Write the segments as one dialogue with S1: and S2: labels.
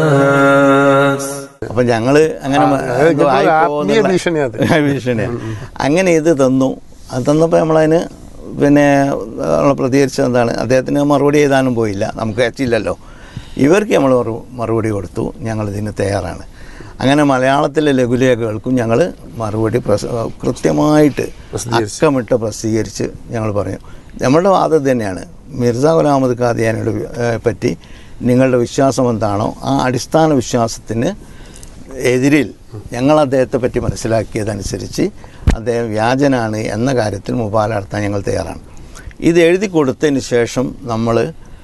S1: അപ്പൊ ഞങ്ങള് അങ്ങനെ മ-
S2: അതായത്
S1: എന്തോ
S2: ഇതൊരു
S1: ആയിപ്പോകുന്നുള്ള-
S2: ആത്മീയ ഭീഷണിയാ അത്.
S1: ഭീഷണിയാ അങ്ങനെ ഇത് തന്നു അത് തന്നപ്പോൾ നമ്മളതിന് പിന്നെ നമ്മൾ പ്രതികരിച്ചത് എന്താണ് അദ്ദേഹത്തിന് മറുപടി എഴുതാനും പോയില്ല നമുക്ക് അയച്ചില്ലല്ലോ ഇവർക്ക് നമ്മൾ മറു മറുപടി കൊടുത്തു ഞങ്ങൾ ഇതിന് തയ്യാറാണ് അങ്ങനെ മലയാളത്തിലെ ലഘുലേഖകൾക്കും ഞങ്ങൾ മറുപടി പ്രസ കൃത്യമായിട്ട് അക്കമിട്ട് പ്രസിദ്ധീകരിച്ച് ഞങ്ങൾ പറഞ്ഞു നമ്മളുടെ വാദം ഇത് തന്നെയാണ് മിർസ ഗുലാം അഹമ്മദ് ഖാദിയാനോട് പറ്റി നിങ്ങളുടെ വിശ്വാസം എന്താണോ ആ അടിസ്ഥാന വിശ്വാസത്തിന് എതിരിൽ ഞങ്ങൾ അദ്ദേഹത്തെ പറ്റി മനസ്സിലാക്കിയതനുസരിച്ച് അദ്ദേഹം വ്യാജനാണ് എന്ന കാര്യത്തിൽ മുബാല നടത്താൻ ഞങ്ങൾ തയ്യാറാണ് ഇത് എഴുതി കൊടുത്തതിന് ശേഷം നമ്മൾ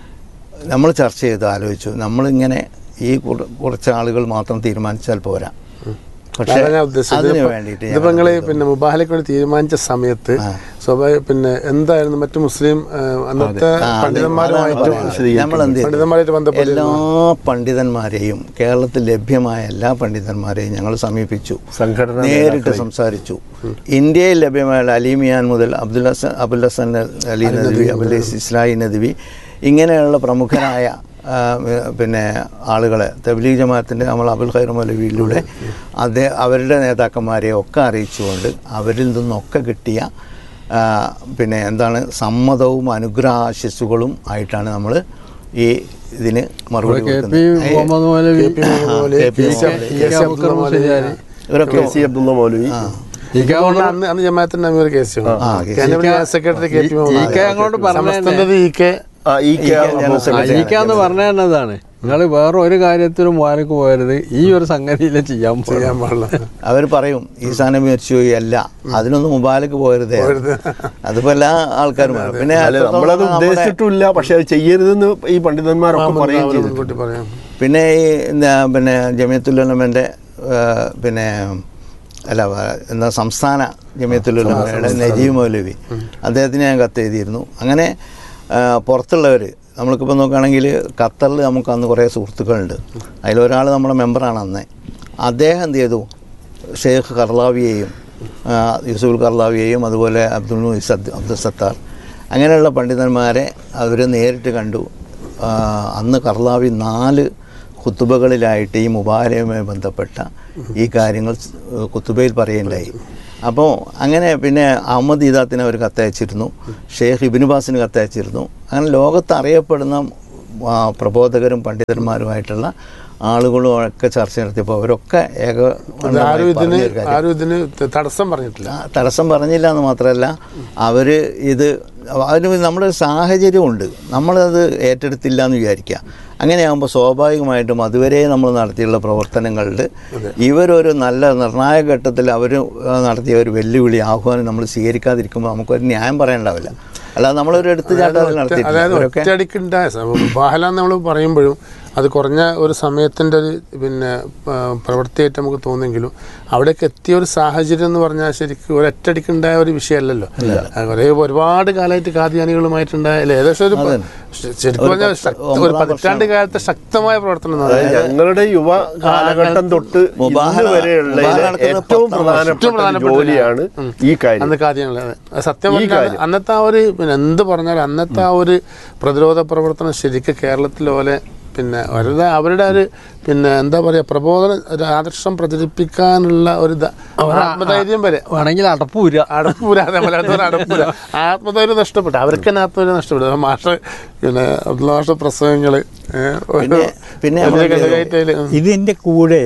S1: നമ്മൾ ചർച്ച ചെയ്ത് ആലോചിച്ചു നമ്മളിങ്ങനെ ഈ കുറ- കുറച്ച് ആളുകൾ മാത്രം തീരുമാനിച്ചാൽ പോരാ പക്ഷേ
S2: അതാണ് ഞാൻ ഉദ്ദേശിച്ചത്
S1: അതിന്
S2: ഇതിപ്പോ-
S1: വേണ്ടിയിട്ട്
S2: ഇതിപ്പോ നിങ്ങള് പിന്നെ മുബാഹലേക്ക് വേണ്ടി തീരുമാനിച്ച സമയത്ത് സ്വാഭാവിക പിന്നെ എന്തായിരുന്നു മറ്റു മുസ്ലിം ആ, അന്നത്തെ പണ്ഡിതന്മാരുമായിട്ട്
S1: നമ്മൾ എന്ത് ചെയ്തു?
S2: പണ്ഡിതന്മാരായിട്ട് ബന്ധപ്പെട്ട്
S1: എല്ലാ പണ്ഡിതന്മാരെയും കേരളത്തിൽ ലഭ്യമായ എല്ലാ പണ്ഡിതന്മാരെയും ഞങ്ങൾ സമീപിച്ചു
S3: സംഘടനാ
S1: നേരിട്ട് സംസാരിച്ചു ഇന്ത്യയിൽ ലഭ്യമായ അലീമിയാൻ മുതൽ അബ്ദുൽ ഹസൻ അബുൽ ഹസൻ അലി നദ്വി അബുൽ ഇസ്ലായി നദ്വി ഇങ്ങനെയുള്ള പ്രമുഖരായ ആ, പിന്നെ ആളുകളെ തബ്ലീഗ് ജമാഅത്തിൻ്റെ നമ്മൾ അബുൽ ഖൈർ മൗലവിയിലൂടെ അതേ അവരുടെ നേതാക്കന്മാരെ ഒക്കെ അറിയിച്ചുകൊണ്ട് അവരിൽ നിന്നൊക്കെ കിട്ടിയ ആ, പിന്നെ എന്താണ് സമ്മതവും അനുഗ്രഹാശിസ്സുകളും ആയിട്ടാണ് നമ്മൾ ഈ ഇതിന് മറുപടി
S4: കെ പി
S1: കൊടുക്കുന്നത്
S4: Muhammad Moulavi
S1: K P Muhammad
S4: E K Abubakar മുസ്ലിയാരി
S1: ഇവരൊക്കെ
S3: K C Abdulla Moulavi
S4: E K
S2: അതുകൊണ്ട് അന്ന് അന്ന് ജമാഅത്തിന്റെ അമീർ കേസ്
S1: ആ, K
S2: secretary K P
S4: E K അങ്ങോട്ട് പറഞ്ഞതന്നെ.
S2: സമസ്തന്റെ ഇ കെ
S3: ആ ഈ കെ
S1: ജനറൽ സെക്രട്ടറി.
S4: അയക്കാന്ന് പറഞ്ഞതാണ് നിങ്ങൾ വേറെ ഒരു കാര്യത്തിലും മുവാനക്ക് പോകരുത് ഈ ഒരു സംഗതിയിലെ ചെയ്യാൻ പോകും
S2: ചെയ്യാൻ പാടില്ല
S1: അവർ പറയും ഈ സാധനം മരിച്ചുപോയി അല്ല അതിനൊന്നും മുബാലക്ക് പോകരുതേ അതിപ്പോ എല്ലാ ആൾക്കാരും പറയും. പിന്നെ
S3: അല്ല നമ്മളത്
S1: നമ്മുടെ-
S3: ഉദ്ദേശിച്ചിട്ടില്ല പക്ഷെ അത് ചെയ്യരുതെന്ന് ഈ പണ്ഡിതന്മാരൊക്കെ പറയുകയും
S2: അവരെ
S3: ചെയ്തു
S2: മുൻകൂട്ടി പറയാം
S1: പിന്നെ ഈ എന്താ പിന്നെ ജമിയത്തുലമൻ്റെ പിന്നെ അല്ല വ- എന്താ സംസ്ഥാന ജമിയത്തുലമയുടെ നജീബ് മൗലവി അദ്ദേഹത്തിന് ഞാൻ കത്ത് എഴുതിയിരുന്നു അങ്ങനെ പുറത്തുള്ളവർ നമ്മൾക്കിപ്പോൾ നോക്കുകയാണെങ്കിൽ ഖത്തറിൽ നമുക്ക് അന്ന് കുറേ സുഹൃത്തുക്കളുണ്ട് അതിലൊരാൾ നമ്മുടെ മെമ്പറാണ് അന്ന് അദ്ദേഹം എന്ത് ചെയ്തു ഷെയ്ഖ് കർലാവിയെയും ആ, യൂസുഫുൽ കർലാവിയെയും അതുപോലെ അബ്ദുൽ മുഹീസ് അബ്ദു- അബ്ദുൽ സത്താർ അങ്ങനെയുള്ള പണ്ഡിതന്മാരെ അവർ നേരിട്ട് കണ്ടു ആ, അന്ന് കർലാവി നാല് കുത്തുബകളിലായിട്ട് ഈ മുബാരയുമായി ബന്ധപ്പെട്ട ഈ കാര്യങ്ങൾ സ് കുത്തുബയിൽ പറയുണ്ടായി അപ്പോൾ അങ്ങനെ പിന്നെ അഹമ്മദ് ഈദാത്തിന് അവർ കത്തയച്ചിരുന്നു ഷെയ്ഖ് ഇബിനുബാസിന് കത്തയച്ചിരുന്നു അങ്ങനെ ലോകത്ത് അറിയപ്പെടുന്ന ആ, പ്രബോധകരും പണ്ഡിതന്മാരുമായിട്ടുള്ള ആളുകളും ഒക്കെ ചർച്ച നടത്തിയപ്പോൾ അവരൊക്കെ ഏക
S2: ആരും ഇതിന് ആരും ഇതിന് ത- തടസ്സം പറഞ്ഞിട്ടില്ല
S1: ആ, തടസ്സം പറഞ്ഞില്ല എന്ന് മാത്രമല്ല അവർ ഇത് അതിന് നമ്മുടെ സാഹചര്യമുണ്ട് നമ്മളത് ഏറ്റെടുത്തില്ല എന്ന് വിചാരിക്കുക അങ്ങനെയാകുമ്പോൾ സ്വാഭാവികമായിട്ടും അതുവരെ നമ്മൾ നടത്തിയുള്ള പ്രവർത്തനങ്ങളിൽ ഇവരൊരു നല്ല നിർണായക ഘട്ടത്തിൽ അവർ നടത്തിയ ഒരു വെല്ലുവിളി ആഹ്വാനം നമ്മൾ സ്വീകരിക്കാതിരിക്കുമ്പോൾ നമുക്കൊരു ന്യായം പറയണ്ടാവില്ല അല്ലാതെ നമ്മളൊരു എടുത്തുചാട്ടം നടത്തിയിട്ടില്ല
S2: അതായത്
S1: അവരൊക്കെ
S2: ഒറ്റയടിക്കുണ്ടായ ബാഹല നമ്മൾ പറയുമ്പോഴും അത് കുറഞ്ഞ ഒരു സമയത്തിൻ്റെ ഒരു പിന്നെ ആ, പ്രവൃത്തിയായിട്ട് നമുക്ക് തോന്നുമെങ്കിലും അവിടേക്ക് എത്തിയ ഒരു സാഹചര്യം എന്ന് പറഞ്ഞാൽ ശരിക്കും ഒരു ഒറ്റയടിക്കുണ്ടായ ഒരു വിഷയമല്ലല്ലോ ആ, കുറേ ഒരുപാട് കാലമായിട്ട് കാദിയാനികളുമായിട്ടുണ്ടായ അല്ലേ ഏകദേശം ഒരു പ- ശരിക്കും പറഞ്ഞാൽ ശക്ത- ഒരു പതിറ്റാണ്ട് കാലത്തെ ശക്തമായ പ്രവർത്തനം
S3: അതായത്
S2: നടത്തി.
S3: ഞങ്ങളുടെ യുവ കാലഘട്ടം തൊട്ട് ഇന്ന്
S1: മുബാഹ-
S3: വരെയുള്ള
S1: മുബാഹ നടത്തുന്നത്
S3: ഏറ്റവും
S1: പത്താം
S3: പ്രധാനപ്പെട്ട ഒരു
S2: പ്രധാനപ്പെട്ട
S3: ജോലിയാണ് ഈ കാര്യം
S2: അന്ന് കാദ്യങ്ങൾ സത്യം
S3: ഈ
S2: പറഞ്ഞാൽ
S3: കാര്യം.
S2: അന്നത്തെ ആ ഒരു പിന്നെ എന്ത് പറഞ്ഞാലും അന്നത്തെ ആ ഒരു പ്രതിരോധ പ്രവർത്തനം ശരിക്കും കേരളത്തിൽ പോലെ പിന്നെ അവരുടെ അവരുടെ ഒരു പിന്നെ എന്താ പറയാ പ്രബോധന ഒരു ആദർശം പ്രചരിപ്പിക്കാനുള്ള ഒരു ദ- ആത്മധൈര്യം വരെ
S4: വേണമെങ്കിൽ അടപ്പൂര
S2: അടപ്പൂര മലയാളത്തിൽ അടപ്പൂര ആത്മധൈര്യം നഷ്ടപ്പെട്ടു അവർക്ക് തന്നെ ആത്മധൈര്യം നഷ്ടപ്പെട്ടു മാഷ പിന്നെ അബ്ദുള്ള മാഷ പ്രസംഗങ്ങള് ഏഹ്, ഒരു
S1: പിന്നെ- പിന്നെ
S2: വലിയ
S1: നമ്മള്
S2: കഥകയറ്റയില്, ഉം.
S5: ഇതിൻ്റെ കൂടെ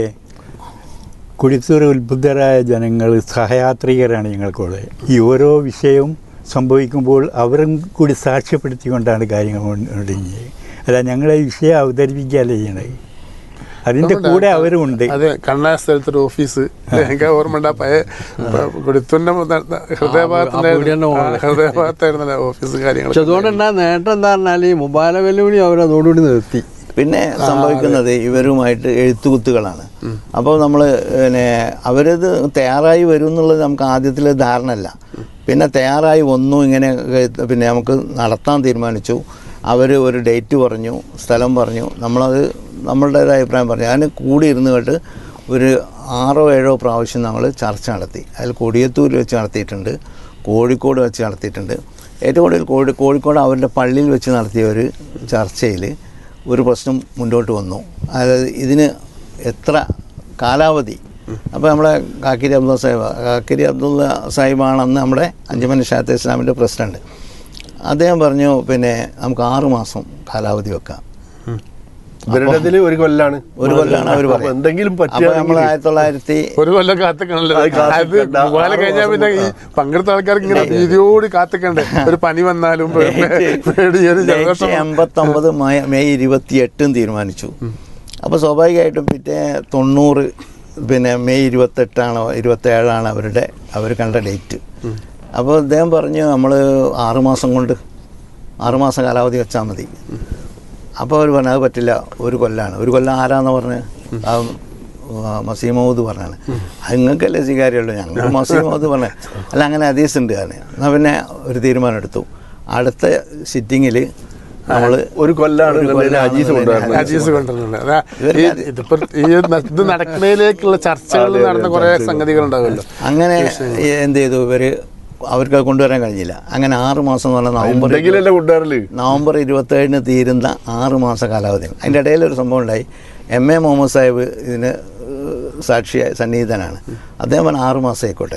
S5: കുടിത്തൂർ ഉത്ബുദ്ധരായ ജനങ്ങൾ സഹയാത്രികരാണ് ഞങ്ങൾക്കുള്ളത് ഈ ഓരോ വിഷയവും സംഭവിക്കുമ്പോൾ അവരും കൂടി സാക്ഷ്യപ്പെടുത്തിക്കൊണ്ടാണ് കാര്യങ്ങൾ മുന്നോട്ട് അല്ല ഞങ്ങളെ വിഷയം അവതരിപ്പിക്കുകയല്ല ചെയ്യണത് അതിൻ്റെ കൂടെ അവരുമുണ്ട്
S2: അതെ കണ്ണായ സ്ഥലത്തൊരു ഓഫീസ് എനിക്ക് ഓർമ്മ ഉണ്ട് ആ പഴയ കൊടുത്തുന്റെ ഹൃദയഭാഗത്തിന്റെ
S4: ആ പീടികന്റെ മുകളിൽ.
S2: ഹൃദയഭാഗത്തായിരുന്നല്ലോ ഓഫീസ് കാര്യങ്ങൾ
S4: പക്ഷെ അതുകൊണ്ടുണ്ടാ നേട്ടം എന്താ പറഞ്ഞാൽ ഈ മുബാല വെല്ലുവിളി അവരതോടുകൂടി നിർത്തി
S1: പിന്നെ സംഭവിക്കുന്നത് ഇവരുമായിട്ട് എഴുത്തുകുത്തുകളാണ് അപ്പോൾ നമ്മൾ പിന്നെ അവരത് തയ്യാറായി വരും എന്നുള്ളത് നമുക്ക് ആദ്യത്തിൽ ധാരണയല്ല പിന്നെ തയ്യാറായി വന്നു ഇങ്ങനെ ഏഹ്, പിന്നെ നമുക്ക് നടത്താൻ തീരുമാനിച്ചു അവർ ഒരു ഡേറ്റ് പറഞ്ഞു സ്ഥലം പറഞ്ഞു നമ്മളത് നമ്മളുടേതായ അഭിപ്രായം പറഞ്ഞു അതിന് കൂടി ഇരുന്ന് കേട്ട് ഒരു ആറോ ഏഴോ പ്രാവശ്യം നമ്മൾ ചർച്ച നടത്തി അതിൽ കൊടിയത്തൂർ വെച്ച് നടത്തിയിട്ടുണ്ട് കോഴിക്കോട് വെച്ച് നടത്തിയിട്ടുണ്ട് ഏറ്റവും കൂടുതൽ കോഴി കോഴിക്കോട് അവരുടെ പള്ളിയിൽ വെച്ച് നടത്തിയ ഒരു ചർച്ചയിൽ ഒരു പ്രശ്നം മുന്നോട്ട് വന്നു അതായത് ഇതിന് എത്ര കാലാവധി അപ്പോൾ നമ്മളെ കാക്കിരി അബ്ദുള്ള സാഹിബ് കാക്കിരി അബ്ദുള്ള സാഹിബാണ് അന്ന് നമ്മുടെ അഞ്ചുമന ഷാത്ത് ഇസ്ലാമിൻ്റെ പ്രസിഡന്റ് അദ്ദേഹം പറഞ്ഞു പിന്നെ നമുക്ക് ആറ് മാസം കാലാവധി വെക്കാം
S3: ഇവരുടെ ഇതില് ഒരു കൊല്ലാണ്
S1: ഒരു കൊല്ലാണ് അവർ
S3: അപ്പൊ
S1: പറയുന്നത്
S3: എന്തെങ്കിലും
S1: അപ്പോൾ നമ്മൾ
S3: പറ്റുകയാണെങ്കിൽ
S1: ആയിരത്തി തൊള്ളായിരത്തി
S2: ഒരു കൊല്ലം കാത്തിക്കണല്ലോ
S3: അത് കാത്തിക്കണ്ട.
S2: അത് മുഖാല കഴിഞ്ഞാൽ പിന്നെ ഈ പങ്കെടുത്ത ആൾക്കാർക്ക് ഇങ്ങനെ ഭീതിയോട് കാത്തിക്കണ്ടേ ഒരു പനി വന്നാലും പേടി ഒരു ജലദോഷം
S1: എൺപത്തൊമ്പത് മെയ് ഇരുപത്തി എട്ടും തീരുമാനിച്ചു അപ്പോൾ സ്വാഭാവികമായിട്ടും പിറ്റേ തൊണ്ണൂറ് പിന്നെ മെയ് ഇരുപത്തെട്ടാണോ ഇരുപത്തേഴാണ് അവരുടെ അവർ കണ്ട ഡേറ്റ് അപ്പോൾ അദ്ദേഹം പറഞ്ഞു നമ്മൾ ആറുമാസം കൊണ്ട് ആറുമാസം കാലാവധി വെച്ചാൽ മതി അപ്പോൾ അവർ പറഞ്ഞു അത് പറ്റില്ല ഒരു കൊല്ലാണ് ഒരു കൊല്ലം ആരാന്ന് പറഞ്ഞ് ആ മസീമൗദ് പറഞ്ഞാണ് അത് നിങ്ങൾക്കല്ലേ സ്വീകാര്യമുള്ളൂ ഞങ്ങൾ മസീമൗദ് പറഞ്ഞ അല്ല അങ്ങനെ ഹദീസ് ഉണ്ട് ഞാൻ എന്നാൽ പിന്നെ ഒരു തീരുമാനം എടുത്തു അടുത്ത സിറ്റിങ്ങിൽ നമ്മൾ
S3: ഒരു കൊല്ലാണ് എന്നുള്ളതിന് അജീസ് കൊണ്ടുവരുന്നത്
S2: അജീസ് കൊണ്ടുവരുന്നുണ്ട് അതാ ഈ ഇതിപ്പോ ഈ ന- ഇത് നടക്കുന്നതിലേക്കുള്ള ചർച്ചകൾ നടന്ന കുറെ സംഗതികൾ ഉണ്ടാവുമല്ലോ
S1: അങ്ങനെ എന്ത് ചെയ്തു ഇവർ അവർക്ക് അത് കൊണ്ടുവരാൻ കഴിഞ്ഞില്ല അങ്ങനെ ആറ് മാസം എന്ന് പറഞ്ഞാൽ നവംബർ
S3: എന്തെങ്കിലല്ലേ കൊണ്ടുവരല്
S1: നവംബർ ഇരുപത്തേഴിന് തീരുന്ന ആറ് മാസ കാലാവധിയാണ് അതിൻ്റെ ഇടയിൽ ഒരു സംഭവം ഉണ്ടായി എം എ മുഹമ്മദ് സാഹിബ് ഇതിന് ഏഹ്, സാക്ഷിയായി സന്നിഹിതനാണ് അദ്ദേഹം പറഞ്ഞ ആറ് മാസം ആയിക്കോട്ടെ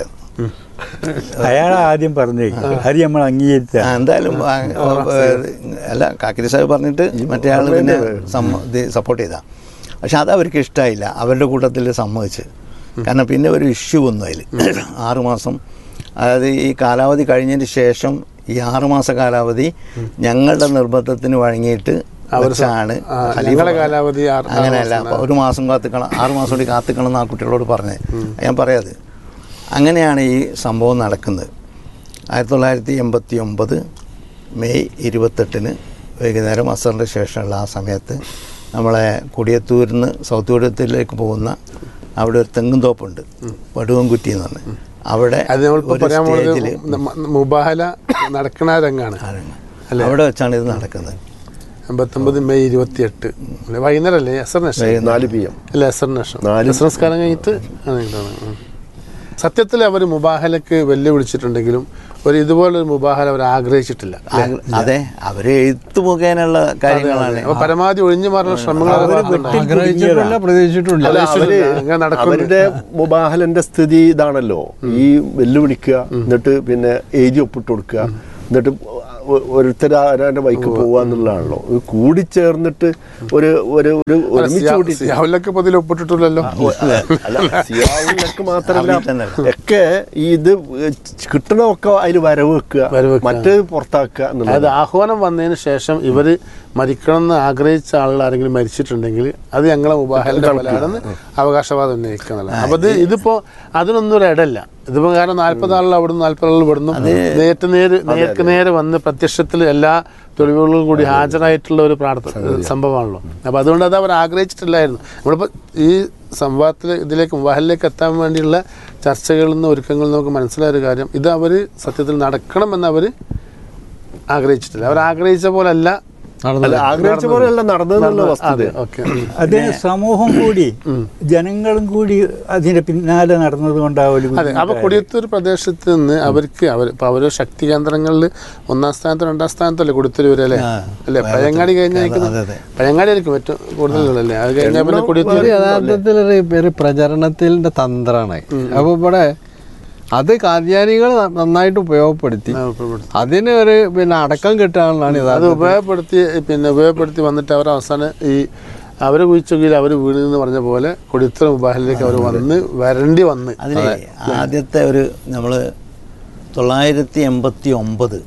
S5: അയാൾ ആദ്യം പറഞ്ഞു അത് നമ്മൾ അംഗീകരിച്ച
S1: ആ, എന്തായാലും ആ, ഏഹ്, അല്ല കാക്കിരി സാഹിബ് പറഞ്ഞിട്ട് മറ്റേ ആൾ പിന്നെ സപ്പോർട്ട് ചെയ്താ പക്ഷെ അത് അവർക്ക് ഇഷ്ടമായില്ല അവരുടെ കൂട്ടത്തിൽ സമ്മതിച്ച് കാരണം പിന്നെ ഒരു ഇഷ്യൂ വന്നു അതിൽ ആറുമാസം അതായത് ഈ കാലാവധി കഴിഞ്ഞതിന് ശേഷം ഈ ആറുമാസ കാലാവധി ഞങ്ങളുടെ നിർബന്ധത്തിന് വഴങ്ങിയിട്ട് വെച്ചാണ്
S2: ആ,
S1: ഖലീഫ
S2: ഞങ്ങളുടെ കാലാവധി ആറ്
S1: അങ്ങനെയല്ല അപ്പോൾ ഒരു മാസം കാത്തിക്കണം ആറ് മാസം കൂടി കാത്തിക്കണം എന്ന് ആ കുട്ടികളോട് പറഞ്ഞത് ഞാൻ പറയാത് അങ്ങനെയാണ് ഈ സംഭവം നടക്കുന്നത് ആയിരത്തി തൊള്ളായിരത്തി എൺപത്തി ഒമ്പത് മെയ് ഇരുപത്തെട്ടിന് വൈകുന്നേരം അസറിൻ്റെ ശേഷമുള്ള ആ സമയത്ത് നമ്മളെ കൊടിയത്തൂരിൽ നിന്ന് സൗത്ത് കൊടിയത്തൂരിലേക്ക് പോകുന്ന അവിടെ ഒരു തെങ്ങും തോപ്പുണ്ട് വടുവൻകുറ്റി എന്ന് പറഞ്ഞ് അവിടെ
S2: അത് നമ്മളിപ്പോ
S1: ഒരു
S2: പറയാൻ
S1: സ്റ്റേജിൽ
S2: പോകുന്നത് മുബാഹല നടക്കണ രംഗാണ്
S1: അവിടെ വെച്ചാണ് ഇത് നടക്കുന്നത്
S2: എൺപത്തൊമ്പത് മെയ് ഇരുപത്തി എട്ട് വൈകുന്നേരം അല്ലേ എസർ നഷ്ടം
S3: നാല് പി എം
S2: അല്ല എസർ നഷ്ടം
S3: നാല്
S2: എസർ നിസ്കാരം കഴിഞ്ഞിട്ട് ആണ് ഇതാണ്. ഉം. സത്യത്തിൽ അവർ മുബാഹലക്ക് വെല്ലുവിളിച്ചിട്ടുണ്ടെങ്കിലും ഒരു ഇതുപോലൊരു മുബാഹല അവർ ആഗ്രഹിച്ചിട്ടില്ല
S1: ആഗ്ര- അതെ അവര് എഴുത്ത് മുഖേനയുള്ള കാര്യങ്ങളാണ്
S2: അപ്പൊ പരമാവധി ഒഴിഞ്ഞു മാറുന്ന ശ്രമങ്ങൾ അവരുടെ ഭാഗത്തുണ്ടായി.
S4: ആഗ്രഹിച്ചിട്ടില്ല പ്രതീക്ഷിച്ചിട്ടില്ല
S3: അല്ല അവര്
S2: അങ്ങനെ നടക്കുന്നു.
S3: അവരുടെ മുബാഹലന്റെ സ്ഥിതി ഇതാണല്ലോ ഈ വെല്ലുവിളിക്കുക എന്നിട്ട് പിന്നെ എഴുതി ഒപ്പിട്ട് കൊടുക്കുക എന്നിട്ട് ഓരോരുത്തർ ആരാന്റെ ബൈക്ക് പോവുക എന്നുള്ളതാണല്ലോ ഇത് കൂടിച്ചേർന്നിട്ട് ഒരു ഒരു ഒരു ഒരുമിച്ച്
S2: സിയാ-
S3: കൂട്ടിയിട്ട്
S2: സിയാവുലൊക്കെ ഇപ്പൊ ഇതിൽ ഒപ്പിട്ടിട്ടില്ലല്ലോ
S3: അല്ല സിയാവുലൊക്കെ മാത്രമല്ല
S1: അവിടെ തന്നെ.
S3: ഒക്കെ ഈ ഇത് കിട്ടണമൊക്കെ അതിൽ വരവ് വെക്കുക
S2: വരവ് വെക്കുക.
S3: മറ്റേത് പുറത്താക്കുക
S2: അതായത്
S3: എന്നുള്ളത്
S2: ആഹ്വാനം വന്നതിന് ശേഷം ഇവര് മരിക്കണം എന്ന് ആഗ്രഹിച്ച ആളുകൾ ആരെങ്കിലും മരിച്ചിട്ടുണ്ടെങ്കിൽ അത് ഞങ്ങളെ മുബാഹലിന്റെ ഫലമാണെന്ന് അവകാശവാദം ഉന്നയിക്കുന്നില്ല അപ്പൊ ഇത് ഇതിപ്പോ അതിനൊന്നും ഒരു ഇടല്ല ഇതിപ്പോ കാരണം നാല്പത് ആളുകൾ അവിടുന്ന് നാല്പത് ആളുകൾ ഇവിടുന്നു നേരിട്ട് നേര് നേർക്ക് നേരെ വന്ന് പ്രത്യക്ഷത്തിൽ എല്ലാ തെളിവുകളും കൂടി ഹാജരായിട്ടുള്ള ഒരു പ്രാർത്ഥന സംഭവമാണല്ലോ അപ്പൊ അതുകൊണ്ട് അത് അവർ ആഗ്രഹിച്ചിട്ടില്ലായിരുന്നു നമ്മളിപ്പോ ഈ സംവാദത്തിൽ ഇതിലേക്ക് മുബാഹലിലേക്ക് എത്താൻ വേണ്ടിയുള്ള ചർച്ചകളിൽ നിന്ന് ഒരുക്കങ്ങളിൽ നിന്ന് നമുക്ക് മനസ്സിലായ ഒരു കാര്യം ഇത് അവര് സത്യത്തിൽ നടക്കണമെന്ന് അവര് ആഗ്രഹിച്ചിട്ടില്ല അവർ ആഗ്രഹിച്ച പോലെ അല്ല
S3: അല്ല ആഗ്രഹിച്ച പോലെയല്ല നടന്നതെന്നുള്ള വസ്തുത
S2: ഓക്കെ
S5: അത് സമൂഹം കൂടി ജനങ്ങളും കൂടി അതിന്റെ പിന്നാലെ നടന്നത് കൊണ്ടാവും
S2: അതെ അപ്പൊ കൊടിയത്തൂർ പ്രദേശത്ത് നിന്ന് അവർക്ക് അവർ ഇപ്പൊ അവര് ശക്തി കേന്ദ്രങ്ങളിൽ ഒന്നാം സ്ഥാനത്ത് രണ്ടാം സ്ഥാനത്തല്ലേ കൊടിയത്തൂർ വരെ അല്ലേ
S1: ആ,
S2: അല്ലേ പഴയങ്ങാടി കഴിഞ്ഞാൽ
S1: അതെ, അതെ.
S2: പഴയങ്ങാടി ആയിരിക്കും ഏറ്റവും കൂടുതലല്ലേ അത് കഴിഞ്ഞാൽ പിന്നെ കൊടിയത്തൂർ
S4: ഇത് യഥാർത്ഥത്തിൽ ഒരു ഒരു പ്രചരണത്തിന്റെ തന്ത്രമാണ് അപ്പൊ ഇവിടെ അത് കാദ്യാനികൾ നന്നായിട്ട് ഉപയോഗപ്പെടുത്തി അതിന് ഒരു പിന്നെ അടക്കം കിട്ടാനുള്ളതാണ്
S2: അത്
S4: യഥാർത്ഥ
S2: ഉപയോഗപ്പെടുത്തി പിന്നെ ഉപയോഗപ്പെടുത്തി വന്നിട്ട് അവർ അവസാനം ഈ അവരെ കുഴിച്ചെങ്കിൽ അവർ വീട് എന്ന് പറഞ്ഞ പോലെ കൊടിയത്തൂർ മുബാഹിലേക്ക് അവർ വന്ന് വരണ്ടി വന്ന്
S1: അതിലെ ആദ്യത്തെ ഒരു നമ്മൾ തൊള്ളായിരത്തി എൺപത്തി ഒമ്പത്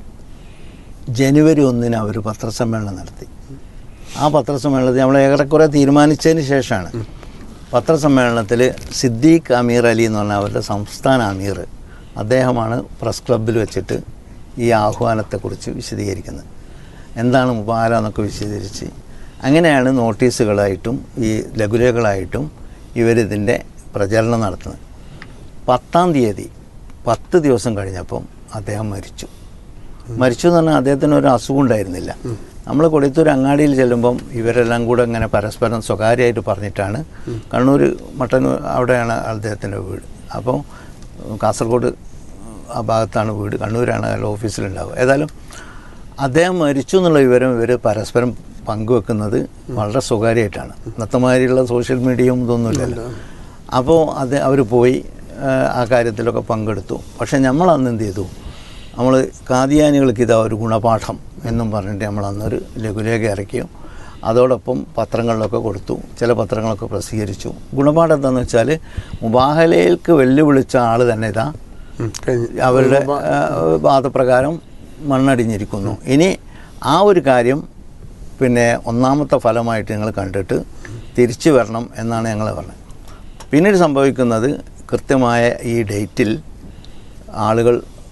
S1: ജനുവരി ഒന്നിന് അവർ പത്രസമ്മേളനം നടത്തി ആ പത്രസമ്മേളനത്തിൽ നമ്മൾ ഏറെക്കുറെ തീരുമാനിച്ചതിന് ശേഷമാണ് പത്രസമ്മേളനത്തിൽ സിദ്ദീഖ് അമീർ അലി എന്ന് പറഞ്ഞ അവരുടെ സംസ്ഥാന അമീർ അദ്ദേഹമാണ് പ്രസ് ക്ലബ്ബിൽ വെച്ചിട്ട് ഈ ആഹ്വാനത്തെക്കുറിച്ച് വിശദീകരിക്കുന്നത് എന്താണ് മുബാല എന്നൊക്കെ വിശദീകരിച്ച് അങ്ങനെയാണ് നോട്ടീസുകളായിട്ടും ഈ ലഘുലേഖകളായിട്ടും ഇവരിതിൻ്റെ പ്രചരണം നടത്തുന്നത് പത്താം തീയതി പത്ത് ദിവസം കഴിഞ്ഞപ്പം അദ്ദേഹം മരിച്ചു മരിച്ചു എന്ന് പറഞ്ഞാൽ അദ്ദേഹത്തിന് ഒരു അസുഖം ഉണ്ടായിരുന്നില്ല നമ്മൾ കൊടിയത്തൂർ അങ്ങാടിയിൽ ചെല്ലുമ്പം ഇവരെല്ലാം കൂടെ ഇങ്ങനെ പരസ്പരം സ്വകാര്യമായിട്ട് പറഞ്ഞിട്ടാണ് കണ്ണൂർ മട്ടന്നൂർ അവിടെയാണ് അദ്ദേഹത്തിൻ്റെ വീട് അപ്പോൾ കാസർഗോഡ് ആ ഭാഗത്താണ് വീട് കണ്ണൂരാണ് അയാൾ ഓഫീസിലുണ്ടാവുക ഏതായാലും അദ്ദേഹം മരിച്ചു എന്നുള്ള വിവരം ഇവർ പരസ്പരം പങ്കുവെക്കുന്നത് വളരെ സ്വകാര്യമായിട്ടാണ് ഇന്നത്തെ മാതിരിയുള്ള സോഷ്യൽ മീഡിയയും ഇതൊന്നുമില്ലല്ലോ അപ്പോൾ അത് അവർ പോയി ആ, ആ കാര്യത്തിലൊക്കെ പങ്കെടുത്തു പക്ഷേ നമ്മൾ അന്ന് എന്ത് ചെയ്തു നമ്മൾ കാദിയാനികൾക്ക് ഇതാ ഒരു ഗുണപാഠം എന്നും പറഞ്ഞിട്ട് നമ്മൾ അന്നൊരു ലഘുലേഖ ഇറക്കിയും അതോടൊപ്പം പത്രങ്ങളിലൊക്കെ കൊടുത്തു ചില പത്രങ്ങളൊക്കെ പ്രസിദ്ധീകരിച്ചു ഗുണപാഠം എന്താണെന്ന് വെച്ചാൽ മുബാഹലയിൽക്ക് വെല്ലുവിളിച്ച ആൾ തന്നെ ഇതാ
S2: ഉം, കഴിഞ്ഞ്.
S1: അവരുടെ ആ, വാദപ്രകാരം മണ്ണടിഞ്ഞിരിക്കുന്നു ഇനി ആ ഒരു കാര്യം പിന്നെ ഒന്നാമത്തെ ഫലമായിട്ട് ഞങ്ങൾ കണ്ടിട്ട് തിരിച്ചു വരണം എന്നാണ് ഞങ്ങൾ പറഞ്ഞത് പിന്നീട് സംഭവിക്കുന്നത് കൃത്യമായ ഈ ഡേറ്റിൽ ആളുകൾ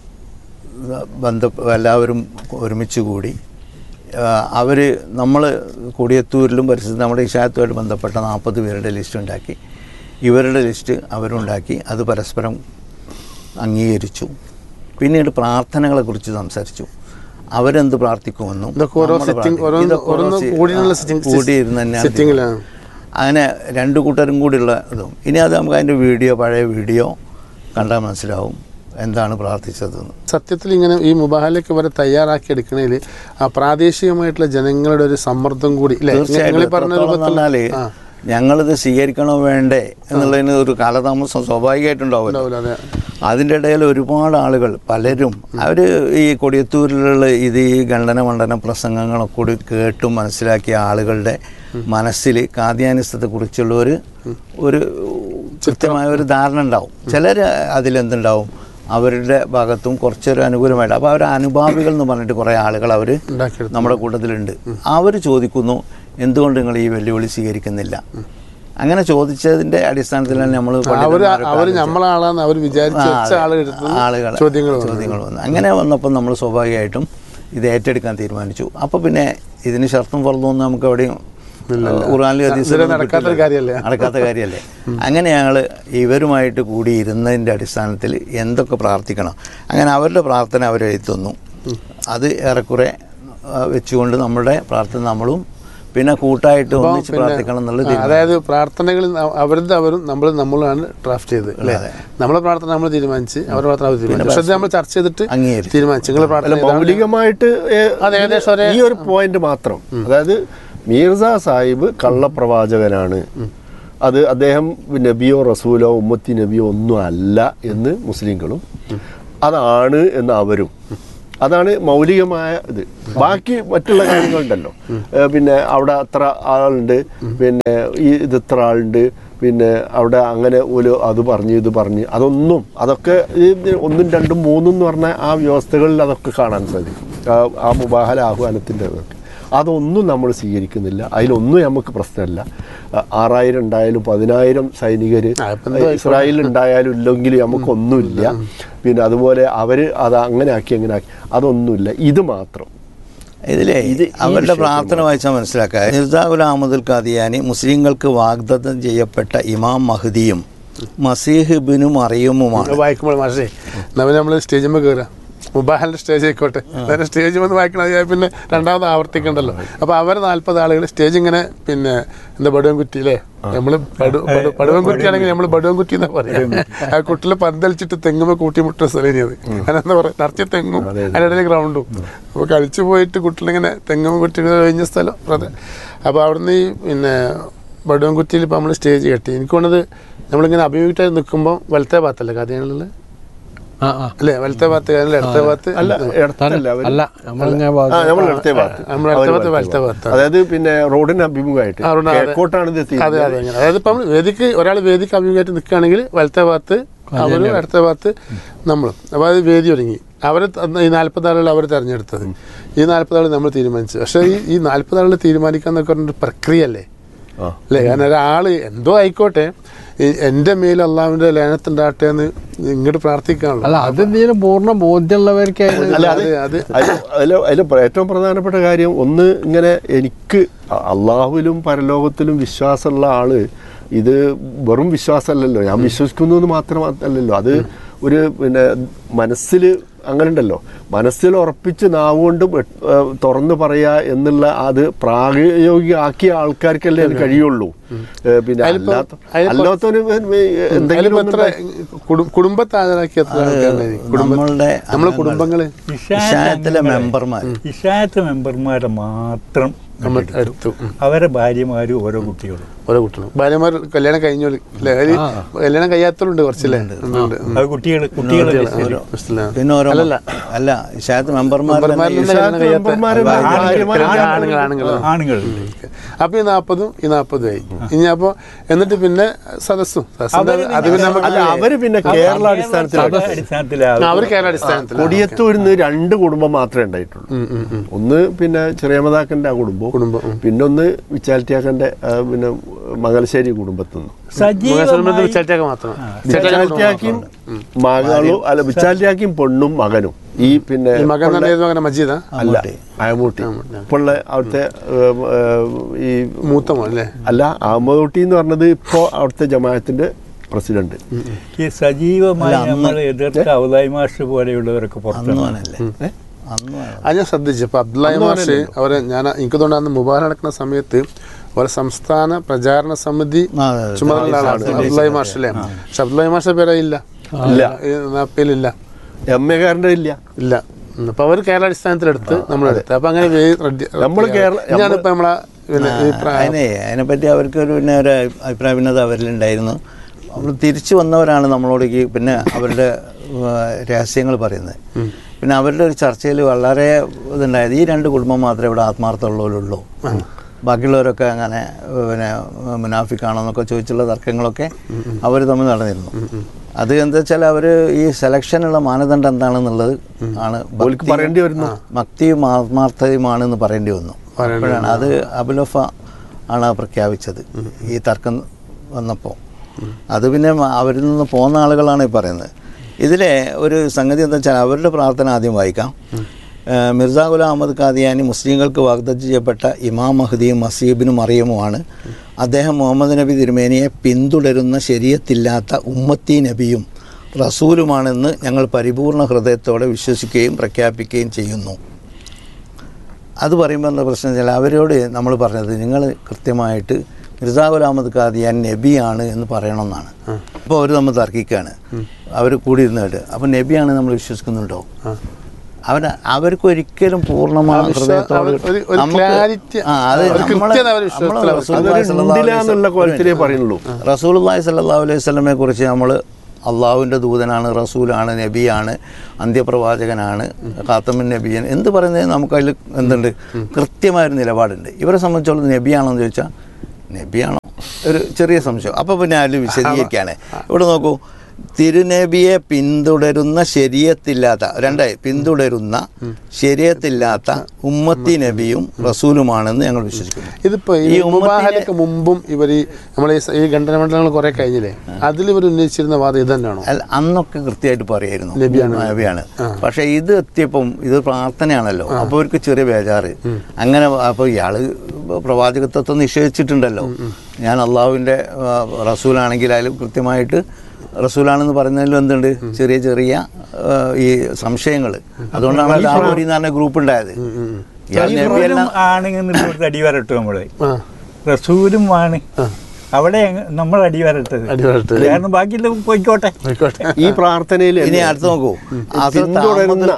S1: ബന്ധ എല്ലാവരും ഒരുമിച്ച് കൂടി അവർ നമ്മൾ കൊടിയത്തൂരിലും പരിസ്ഥിതി നമ്മുടെ ഇഷായത്തുമായിട്ട് ബന്ധപ്പെട്ട നാൽപ്പത് പേരുടെ ലിസ്റ്റ് ഉണ്ടാക്കി ഇവരുടെ ലിസ്റ്റ് അവരുണ്ടാക്കി അത് പരസ്പരം അംഗീകരിച്ചു പിന്നീട് പ്രാർത്ഥനകളെക്കുറിച്ച് സംസാരിച്ചു അവരെന്ത് പ്രാർത്ഥിക്കുമെന്നും
S2: ഇതൊക്കെ ഓരോ
S1: നമ്മൾ
S2: sitting,
S1: പ്രാർത്ഥിക്കും.
S2: ഓരോന്ന്
S1: ഇതൊക്കെ ഓരോ
S2: ഓരോന്ന്
S1: സി-
S2: കൂടിയുള്ള
S1: ആ,
S2: sitting-
S1: കൂടിയിരുന്ന് തന്നെയാണ്
S2: sittingലാണ്.
S1: അങ്ങനെ രണ്ട് കൂട്ടരും കൂടിയുള്ള ഇതും ഇനി അത് നമുക്ക് അതിൻ്റെ വീഡിയോ പഴയ വീഡിയോ കണ്ടാൽ മനസ്സിലാവും എന്താണ് പ്രാർത്ഥിച്ചതെന്ന്
S2: സത്യത്തിൽ ഇങ്ങനെ ഈ മുബാഹലേക്ക് വരെ തയ്യാറാക്കി എടുക്കണേൽ ആ പ്രാദേശികമായിട്ടുള്ള ജനങ്ങളുടെ ഒരു സമ്മർദ്ദം കൂടി ഇല്ലേ നിങ്ങൾ
S1: തീർച്ചയായിട്ടും
S2: പറഞ്ഞ
S1: എത്രത്തോളം
S2: രൂപത്തിൽ
S1: പറഞ്ഞാല്
S2: ആ,
S1: ഞങ്ങളിത് സ്വീകരിക്കണോ വേണ്ടേ എന്നുള്ളതിന് ഒരു കാലതാമസം സ്വാഭാവികമായിട്ടുണ്ടാവുമല്ലോ
S2: ഉണ്ടാവില്ല അതെ
S1: അതിൻ്റെ ഇടയിൽ ഒരുപാട് ആളുകൾ പലരും അവർ ഈ കൊടിയത്തൂരിലുള്ള ഇത് ഈ ഖണ്ഡന മണ്ഡന പ്രസംഗങ്ങളൊക്കെ കൂടി കേട്ടും മനസ്സിലാക്കിയ ആളുകളുടെ മനസ്സിൽ കാദ്യാനിസത്തെക്കുറിച്ചുള്ള ഒരു ഒരു കൃത്യമായ ഒരു ധാരണ ഉണ്ടാവും ചിലർ അതിലെന്തുണ്ടാവും അവരുടെ ഭാഗത്തും കുറച്ചൊരു അനുകൂലമായിട്ട് അപ്പോൾ അവർ അനുഭാവികൾ എന്ന് പറഞ്ഞിട്ട് കുറേ ആളുകൾ അവർ
S2: ഉണ്ടാക്കിയെടുത്തു
S1: നമ്മുടെ കൂട്ടത്തിലുണ്ട് അവർ ചോദിക്കുന്നു എന്തുകൊണ്ട് നിങ്ങൾ ഈ വെല്ലുവിളി സ്വീകരിക്കുന്നില്ല അങ്ങനെ ചോദിച്ചതിന്റെ അടിസ്ഥാനത്തിലാണ് നമ്മൾ
S2: അവര് അവര് നമ്മളാളാന്ന് അവർ വിചാരിച്ച് വെച്ച ആളുകൾ
S1: ആളുകൾ
S2: ചോദ്യങ്ങൾ വന്നു.
S1: ചോദ്യങ്ങൾ വന്നു അങ്ങനെ വന്നപ്പോൾ നമ്മൾ സ്വാഭാവികമായിട്ടും ഇത് ഏറ്റെടുക്കാൻ തീരുമാനിച്ചു അപ്പോൾ പിന്നെ ഇതിന് ഷർത്തും പുറത്തൊന്നും നമുക്ക് എവിടെയും ഖുർആനിലും ഹദീസിലും
S2: ഇതുവരെ
S1: ഒന്നും
S2: നടക്കാത്ത ഒരു
S1: കിട്ടില്ല.
S2: കാര്യമല്ലേ?
S1: നടക്കാത്ത കാര്യമല്ലേ അങ്ങനെ ഞങ്ങൾ ഇവരുമായിട്ട് കൂടി ഇരുന്നതിൻ്റെ അടിസ്ഥാനത്തിൽ എന്തൊക്കെ പ്രാർത്ഥിക്കണം അങ്ങനെ അവരുടെ പ്രാർത്ഥന അവരെഴുതി തന്നു അത് ഏറെക്കുറെ ആ, വെച്ചുകൊണ്ട് നമ്മുടെ പ്രാർത്ഥന നമ്മളും പിന്നെ കൂട്ടായിട്ട് ഒന്നിച്ച് പ്രാർത്ഥിക്കണം എന്നുള്ളത്
S2: ആ,
S1: തീരുമാനം.
S2: അതായത് പ്രാർത്ഥനകൾ അവരുടെ അവരും നമ്മൾ നമ്മളുമാണ് ഡ്രാഫ്റ്റ് ചെയ്തത് അല്ലേ നമ്മളെ പ്രാർത്ഥന നമ്മൾ തീരുമാനിച്ച് അവരുടെ പ്രാർത്ഥന അവർ തീരുമാനിച്ചു പക്ഷെ അത് നമ്മൾ ചർച്ച ചെയ്തിട്ട്
S1: അംഗീകരിച്ചു.
S2: തീരുമാനിച്ചു നിങ്ങളെ
S3: അല്ല
S2: പ്രാർത്ഥന ഇതാണ്.
S3: മൗലികമായിട്ട് ഏ-
S2: അത് ഏകദേശം ഒരേ-
S3: ഈ ഒരു പോയിന്റ് മാത്രം അതായത് മീർസ സാഹിബ് കള്ളപ്രവാചകനാണ് അത് അദ്ദേഹം നബിയോ റസൂലോ ഉമ്മത്തി നബിയോ ഒന്നും അല്ല എന്ന് മുസ്ലിങ്ങളും അതാണ് എന്ന് അവരും അതാണ് മൗലികമായ ഇത് ബാക്കി മറ്റുള്ള കാര്യങ്ങളുണ്ടല്ലോ ഏ, പിന്നെ അവിടെ അത്ര ആളുണ്ട് പിന്നെ ഈ ഇത് ഇത്ര ആളുണ്ട് പിന്നെ അവിടെ അങ്ങനെ ഒരു അത് പറഞ്ഞ് ഇത് പറഞ്ഞ് അതൊന്നും അതൊക്കെ ഈ ഒന്നും രണ്ടും മൂന്നും എന്ന് പറഞ്ഞ ആ വ്യവസ്ഥകളിൽ അതൊക്കെ കാണാൻ സാധിക്കും ആ- ആ മുബാഹല ആഹ്വാനത്തിൻ്റെ അതൊക്കെ അതൊന്നും നമ്മൾ സ്വീകരിക്കുന്നില്ല അതിലൊന്നും നമുക്ക് പ്രശ്നമല്ല ആ, ആറായിരം ഉണ്ടായാലും പതിനായിരം സൈനികർ
S2: ആ, ഇപ്പം എന്താ
S3: ഇസ്രായേലിൽ ഉണ്ടായാലും ഇല്ലെങ്കിൽ നമുക്കൊന്നുമില്ല പിന്നെ അതുപോലെ അവർ അത് അങ്ങനെ ആക്കി അങ്ങനെ ആക്കി അതൊന്നുമില്ല ഇത് മാത്രം
S1: ഇതിലെ
S3: ഇത് ഈ
S1: അവരുടെ
S3: വിഷയത്തിൽ
S1: പ്രാർത്ഥന വായിച്ചാൽ മനസ്സിലാക്കുക മിർസാഖുൽ അഹമ്മദുൽ ഖാദിയാനി മുസ്ലിങ്ങൾക്ക് വാഗ്ദത്തം ചെയ്യപ്പെട്ട ഇമാം മഹദിയും മസീഹ് ബിനും അറിയുമുമാണ്
S2: അത് വായിക്കുമ്പോൾ മാഷേ നമ്മൾ നമ്മൾ സ്റ്റേജിൽ കയറാം മുബാഹലിന്റെ സ്റ്റേജ് ആയിക്കോട്ടെ അതായത് സ്റ്റേജ് വന്ന് വായിക്കണം അത് ഞാൻ പിന്നെ രണ്ടാമത് ആവർത്തിക്കണ്ടല്ലോ അപ്പൊ അവർ നാല്പത് ആളുകൾ സ്റ്റേജ് ഇങ്ങനെ പിന്നെ എന്താ ബടുവൻകുറ്റി അല്ലേ നമ്മള് ബടു- ബടു- ബടുവൻകുറ്റി ആണെങ്കിൽ നമ്മൾ ബടുവൻകുറ്റി എന്നാ പറയാം ആ കുട്ടില് പന്തലിച്ചിട്ട് തെങ്ങുമ്പോ കൂട്ടിമുട്ട സ്ഥലം അത് അതിനെന്താ പറയാ നിറച്ച തെങ്ങും അതിനിടയിൽ ഗ്രൗണ്ടും അപ്പൊ കളിച്ചു പോയിട്ട് കുട്ടിലിങ്ങനെ തെങ്ങും കുട്ടി കഴിഞ്ഞ സ്ഥലം അതെ അപ്പൊ അവിടുന്ന് ഈ പിന്നെ ബടുവൻകുറ്റിയിൽ ഇപ്പൊ നമ്മൾ സ്റ്റേജ് കെട്ടി എനിക്ക് തോന്നുന്നത് നമ്മളിങ്ങനെ അഭിമുഖിട്ടായി നിൽക്കുമ്പോൾ വലത്തെ ഭാഗത്തല്ലേ കഥയാണുള്ളത്
S4: ആ ആ
S2: അല്ലേ വലത്തെ ഭാഗത്ത് അല്ല ഇടത്തെ ഭാഗത്ത്
S3: അല്ല ഇടത്തല്ല അവര്
S4: അല്ല നമ്മളിങ്ങനെ
S3: ആ
S4: ഭാഗത്ത്
S3: നമ്മൾ ഇടത്തെ ഭാഗത്ത്
S2: നമ്മൾ ഇടത്തെ
S3: അവര്
S2: ഭാഗത്ത്
S3: വലത്തെ
S2: വലത്തെ
S3: ഭാഗത്ത്.
S2: ഭാഗത്താണ്.
S3: അതായത് പിന്നെ റോഡിന് അഭിമുഖമായിട്ട്
S2: ആ, റോഡിന് അതെ.
S3: കിഴക്കോട്ടാണ് ഇത്
S2: അതെ
S3: എത്തിയത്
S2: അതെ അങ്ങനെ അതായത് ഇപ്പം വേദിക്ക് ഒരാൾ വേദിക്ക് അഭിമുഖമായിട്ട് നിൽക്കുകയാണെങ്കിൽ വലത്തെ ഭാഗത്ത് അവരും ഇടത്തെ ഭാഗത്ത് നമ്മളും അപ്പോൾ അത് വേദി ഒരുങ്ങി അവർ ഈ നാൽപ്പത് ആളുകൾ അവർ തിരഞ്ഞെടുത്തത് ഈ നാൽപ്പത് ആൾ നമ്മൾ തീരുമാനിച്ചു പക്ഷേ ഈ ഈ നാൽപ്പത് ആളുകൾ തീരുമാനിക്കുക എന്നൊക്കെ പറഞ്ഞൊരു പ്രക്രിയ അല്ലേ
S3: ആ
S2: അല്ലേ കാരണം ഒരാൾ എന്തോ ആയിക്കോട്ടെ ഈ എൻ്റെ മേൽ അള്ളാഹുവിൻ്റെ ലേനത്തുണ്ടാകട്ടെ എന്ന് ഇങ്ങോട്ട് പ്രാർത്ഥിക്കാണല്ലോ
S4: അല്ല അത് എന്തെങ്കിലും പൂർണ്ണ ബോധ്യമുള്ളവർക്കായിരുന്നു
S3: അല്ല അത്
S2: അത്
S3: അതിൽ അതിൽ അതിൽ ഏറ്റവും പ്രധാനപ്പെട്ട കാര്യം ഒന്ന് ഇങ്ങനെ എനിക്ക് അ- അള്ളാഹുവിലും പരലോകത്തിലും വിശ്വാസമുള്ള ആള് ഇത് വെറും വിശ്വാസമല്ലല്ലോ ഞാൻ വിശ്വസിക്കുന്നു എന്ന് മാത്രമല്ലല്ലോ അത് ഒരു പിന്നെ മനസ്സിൽ അങ്ങനെ ഉണ്ടല്ലോ മനസ്സിൽ ഉറപ്പിച്ച് നാവുകൊണ്ട് വെട്ട്- ഏ, തുറന്ന് പറയാ എന്നുള്ള അത് പ്രായോഗികമാക്കിയ ആൾക്കാർക്കല്ലേ അത് കഴിയുള്ളൂ ഏ, പിന്നെ
S2: അതിലിപ്പോ-
S3: അല്ലാത്ത
S2: അതിലിപ്പോ-
S3: അല്ലാത്തവന് എന്തെങ്കിലും
S2: അതിലിപ്പോ എത്ര കുടും- കുടുംബത്തെ ഹാജരാക്കിയ എത്ര ആൾക്കാരുണ്ടായിരുന്നു? കുടുംബ-
S1: നമ്മളുടെ
S2: നമ്മളെ
S1: അംഗങ്ങൾ.
S2: കുടുംബങ്ങള്
S1: ഇഷായത്തിലെ മെമ്പർമാർ
S5: ഇഷായത്തെ മെമ്പർമാരെ മാത്രം
S2: നമ്മൾ
S5: എടുത്തു.
S2: എടുത്തു ഉം.
S5: അവരെ ഭാര്യമാരും ഓരോ കുട്ടികളും
S2: ഓരോ കുട്ടികളും ഭാര്യമാർ കല്യാണം കഴിഞ്ഞോളി അല്ലേ അതില് കല്യാണം കഴിയാത്തവരുണ്ട് കുറച്ചല്ലേ ഉണ്ട്, ഉണ്ട്. ഉം.
S5: അത് കുട്ടികൾ കുട്ടികൾ
S2: ശരി. മനസ്സിലായി.
S1: പിന്നെ ഓരോ
S2: അല്ലല്ല.
S1: അല്ല ഇഷാത്ത് മെമ്പർമാർ
S2: മെമ്പർമാരിൽ നിന്ന് കല്യാണം കഴിയാത്ത
S3: മെമ്പർമാരെ
S2: ആണുങ്ങൾ,
S3: ഭാര്യമാരെ
S2: ആണുങ്ങൾ ആണുങ്ങൾ
S5: ആണുങ്ങളുണ്ട്
S2: അപ്പൊ ഈ നാപ്പതും ഈ നാപ്പതും ആയി ഇനി അപ്പൊ എന്നിട്ട് പിന്നെ സദസ്സും സദസ്സിന്റെ
S5: അവര്
S2: അത് പിന്നെ നമുക്ക്
S3: അല്ല അവര് പിന്നെ കേരള അടിസ്ഥാനത്തിലാണ്
S5: അടിസ്ഥാനത്തിലാണ്
S2: അവർ കേരള അടിസ്ഥാനത്തിൽ
S3: കൊടിയത്തൂരിൽ നിന്ന് രണ്ട് കുടുംബം മാത്രമേ ഉണ്ടായിട്ടുള്ളൂ ഒന്ന് പിന്നെ ചെറിയമതാക്കന്റെ ആ കുടുംബം
S2: കുടുംബം, ഉം.
S3: പിന്നെ ഒന്ന് വിച്ചാൽറ്റിയാക്കന്റെ ആ, പിന്നെ മംഗലശ്ശേരി കുടുംബത്തിൽ നിന്ന്
S5: സജീവമായി
S2: വിച്ചാറ്റൊക്കെ മാത്രം
S3: വിച്ചാൽറ്റിയാക്കിയും മകളും അല്ല വിച്ചാൽറ്റിയാക്കിയും പെണ്ണും മകനും ഈ പിന്നെ
S2: ഈ മകൻ തന്നെ ഏത് മകനാ മജീദാ
S3: അല്ല അയമൂട്ടി ഇപ്പോഴുള്ള അവിടുത്തെ ഏം, ഏം, ഈ
S2: മൂത്ത മോൻ അല്ലേ
S3: അല്ല അഹമ്മദൂട്ടി എന്ന് പറഞ്ഞത് ഇപ്പോ അവിടുത്തെ ജമാഅത്തിന്റെ പ്രസിഡന്റ്
S5: ഈ സജീവമായി നമ്മൾ എതിർത്ത അവതായി മാഷ് പോലെയുള്ളവരൊക്കെ പുറത്താണ്
S1: അന്നുവാനല്ലേ അന്നുവാണ്
S2: അത് ഞാൻ ശ്രദ്ധിച്ചു അപ്പൊ അബ്ദുല്ലാഹി മാഷ് അവരെ ഞാൻ എനിക്ക് തോന്നുന്നു അന്ന് മുബാറ നടക്കുന്ന സമയത്ത് അവരെ സംസ്ഥാന പ്രചാരണ സമിതി
S1: ആ, അതെ, അതെ.
S2: ചുമതല ആളാണ് അബ്ദുല്ലാഹി മാഷ് അല്ലേ പക്ഷെ അബ്ദുല്ലാഹി മാഷ പേരെ ഇല്ല
S3: ഇല്ല.
S2: ഈ നാപ്പയിലില്ല
S3: എം എ കാരന്റെ ഇല്ല
S2: ഇല്ല ഉം. അപ്പൊ അവർ കേരള അടിസ്ഥാനത്തിലെടുത്ത് നമ്മളെടുത്ത് അപ്പൊ അങ്ങനെ വേ- റെഡി-
S3: നമ്മള് കേരള-
S2: ഇനിയാണ് ഇപ്പൊ നമ്മളെ പിന്നെ ഈ പ്ര-
S1: അതിനെ അതിനെപ്പറ്റി അവർക്ക് ഒരു പിന്നെ ഒരു അഭിപ്രായ ഭിന്നത അവരിലുണ്ടായിരുന്നു അവർ തിരിച്ചു വന്നവരാണ് നമ്മളോടേക്ക് പിന്നെ അവരുടെ രഹസ്യങ്ങൾ പറയുന്നത് പിന്നെ അവരുടെ ഒരു ചർച്ചയിൽ വളരെ ഇതുണ്ടായത് ഈ രണ്ട് കുടുംബം മാത്രമേ ഇവിടെ ആത്മാർത്ഥമുള്ളവരുള്ളൂ ബാക്കിയുള്ളവരൊക്കെ അങ്ങനെ പിന്നെ മുനാഫിക്കാണോ എന്നൊക്കെ ചോദിച്ചുള്ള തർക്കങ്ങളൊക്കെ അവർ തമ്മിൽ നടന്നിരുന്നു അത് എന്താ വെച്ചാൽ അവർ ഈ സെലക്ഷനുള്ള മാനദണ്ഡം എന്താണെന്നുള്ളത് ആണ്
S3: ഓൽക്ക്
S1: ഭക്തിയും-
S3: പറയേണ്ടി വരുന്നു.
S1: ആ, ഭക്തിയും ആത്മാർത്ഥതയുമാണെന്ന് പറയേണ്ടി വന്നു അപ്പോഴാണ് അത് അബുലഫ ആണ് പ്രഖ്യാപിച്ചത് ഈ തർക്കം വന്നപ്പോൾ അത് പിന്നെ മ- അവരിൽ നിന്ന് പോന്ന ആളുകളാണ് ഈ പറയുന്നത് ഇതിലെ ഒരു സംഗതി എന്താ വെച്ചാൽ അവരുടെ പ്രാർത്ഥന ആദ്യം വായിക്കാം ഏഹ് മിർസ ഗുലാം അഹമ്മദ് ഖാദിയാനി മുസ്ലിങ്ങൾക്ക് വാഗ്ദത്ത് ചെയ്യപ്പെട്ട ഇമാം മഹദിയും മസീബിനും അറിയുമുമാണ് അദ്ദേഹം മുഹമ്മദ് നബി തിരുമേനിയെ പിന്തുടരുന്ന ശരിയത്തില്ലാത്ത ഉമ്മത്തി നബിയും റസൂലുമാണെന്ന് ഞങ്ങൾ പരിപൂർണ ഹൃദയത്തോടെ വിശ്വസിക്കുകയും പ്രഖ്യാപിക്കുകയും ചെയ്യുന്നു അത് പറയുമ്പോൾ എന്താ പ്രശ്നം വെച്ചാൽ അവരോട് നമ്മൾ പറഞ്ഞത് നിങ്ങൾ കൃത്യമായിട്ട് മിർസാ ഗുലാം അഹമ്മദ് ഖാദിയാൻ നബിയാണ് എന്ന് പറയണമെന്നാണ് അപ്പോൾ അവർ നമ്മൾ തർക്കിക്കുകയാണ് അവർ കൂടിയിരുന്നിട്ട് അപ്പോൾ നബിയാണ് നമ്മൾ വിശ്വസിക്കുന്നുണ്ടോ അവർ അവർക്ക് ഒരിക്കലും പൂർണ്ണമായ
S2: ആ വിശ്വാ-
S1: ഹൃദയത്തോട്
S2: അവർ ഒരു- ഒരു
S1: നമുക്ക്
S2: clarity-
S1: ആ, അത്
S2: ഒരു
S1: നമ്മളെ-
S2: കൃത്യത അവർ
S1: നമ്മളെ
S2: വിശ്വാസത്തിൽ അവർക്ക്
S1: റസൂലുള്ളാഹി
S3: അതൊരു
S1: സ്വല്ലല്ലാഹു അലൈഹി
S3: ഉണ്ടില്ല എന്നുള്ള കോലത്തിലേ പറയുന്നുള്ളൂ
S1: റസൂലുള്ളാഹി സ്വല്ലല്ലാഹു അലൈഹി വസല്ലമയെ കുറിച്ച് നമ്മൾ അള്ളാഹുവിൻ്റെ ദൂതനാണ് റസൂലാണ് നബിയാണ് അന്ത്യപ്രവാചകനാണ് ഖാത്തമിൻ നബിയൻ എന്ത് പറയുന്നത് നമുക്കതിൽ എന്തുണ്ട് കൃത്യമായൊരു നിലപാടുണ്ട് ഇവരെ സംബന്ധിച്ചോളം നബിയാണോ എന്ന് ചോദിച്ചാൽ നബിയാണോ ഒരു ചെറിയ സംശയം അപ്പോൾ പിന്നെ അതിൽ വിശദീകരിക്കുകയാണ് ഇവിടെ നോക്കൂ തിരുനബിയെ പിന്തുടരുന്ന ശരീരത്തില്ലാത്ത രണ്ടായി പിന്തുടരുന്ന ശരീരത്തില്ലാത്ത ഉമ്മത്തി നബിയും റസൂലുമാണെന്ന് ഞങ്ങൾ വിശ്വസിക്കുന്നു
S2: ഇതിപ്പോ ഈ
S1: ഈ ഉമ്മത്തിനെ-
S2: മുബാഹലൊക്കെ മുമ്പും ഇവർ നമ്മൾ ഈ ഖണ്ഡനമണ്ഡലങ്ങൾ കുറെ കഴിഞ്ഞില്ലേ അതിൽ ഇവർ ഉന്നയിച്ചിരുന്ന വാദം ഇത് തന്നെയാണോ
S1: അല്ല അന്നൊക്കെ കൃത്യമായിട്ട് പറയായിരുന്നു
S2: നബിയാണ്.
S1: നബിയാണ് പക്ഷെ ഇത് എത്തിയപ്പം ഇത് പ്രാർത്ഥനയാണല്ലോ അപ്പോൾ അവർക്ക് ചെറിയ ബേജാറ് അങ്ങനെ അപ്പോൾ ഇയാള് പ്രവാചകത്വത്തെ നിഷേധിച്ചിട്ടുണ്ടല്ലോ ഞാൻ അള്ളാഹുവിൻ്റെ റസൂലാണെങ്കിൽ അതിൽ കൃത്യമായിട്ട് റസൂലാണെന്ന് പറയുന്നതിലും എന്തുണ്ട് ചെറിയ ചെറിയ ആ, ഈ സംശയങ്ങൾ അതുകൊണ്ടാണ് ലാഹോരി എന്ന് പറഞ്ഞ ഗ്രൂപ്പ് ഉണ്ടായത് ഇയാൾ നബിയല്ല
S5: ആണെങ്കിൽ അടി വരട്ടു നമ്മള്
S2: ആ
S5: റസൂലും ആണ് അവിടെ അങ്ങ് നമ്മൾ അടി വരട്ടത്
S2: അടി വരട്ടത്.
S5: കാരണം ബാക്കിയുള്ള പോയിക്കോട്ടെ
S2: ആയിക്കോട്ടെ
S3: ഈ പ്രാർത്ഥനയിൽ
S1: ഇനി അടുത്ത് നോക്കൂ ഹസ്രത്ത്
S3: പിന്തുടരുന്ന